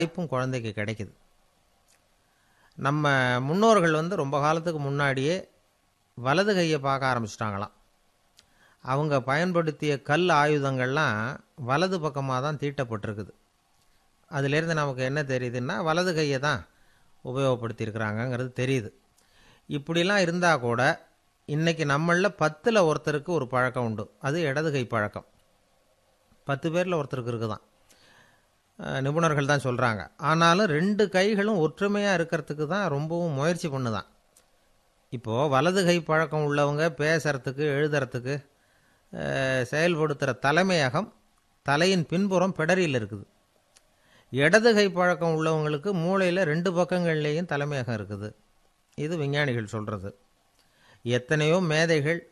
வாய்ப்பும் குழந்தைக்கு கிடைக்குது நம்ம முன்னோர்கள் வந்து ரொம்ப காலத்துக்கு முன்னாடியே வலது கையை பார்க்க ஆரம்பிச்சிட்டாங்களாம் அவங்க பயன்படுத்திய கல் ஆயுதங்கள்லாம் வலது பக்கமாக தான் தீட்டப்பட்டிருக்குது அதிலேருந்து நமக்கு என்ன தெரியுதுன்னா வலது கையை தான் உபயோகப்படுத்தியிருக்கிறாங்கங்கிறது தெரியுது இப்படிலாம் இருந்தால் கூட இன்றைக்கி நம்மளில் பத்தில் ஒருத்தருக்கு ஒரு பழக்கம் உண்டு அது இடது கை பழக்கம் பத்து பேரில் ஒருத்தருக்கு இருக்குதான் அஹ் நிபுணர்கள் தான் சொல்கிறாங்க ஆனாலும் ரெண்டு கைகளும் ஒற்றுமையாக இருக்கிறதுக்கு தான் ரொம்பவும் முயற்சி பண்ணுதான் இப்போது வலது கை பழக்கம் உள்ளவங்க பேசுறதுக்கு எழுதுறதுக்கு அஹ், செயல்படுத்துகிற தலைமையகம் தலையின் பின்புறம் பிடரியில் இருக்குது இடது கை பழக்கம் உள்ளவங்களுக்கு மூளையில் ரெண்டு பக்கங்கள்லேயும் தலைமையகம் இருக்குது இது விஞ்ஞானிகள் சொல்கிறது எத்தனையோ மேதைகள்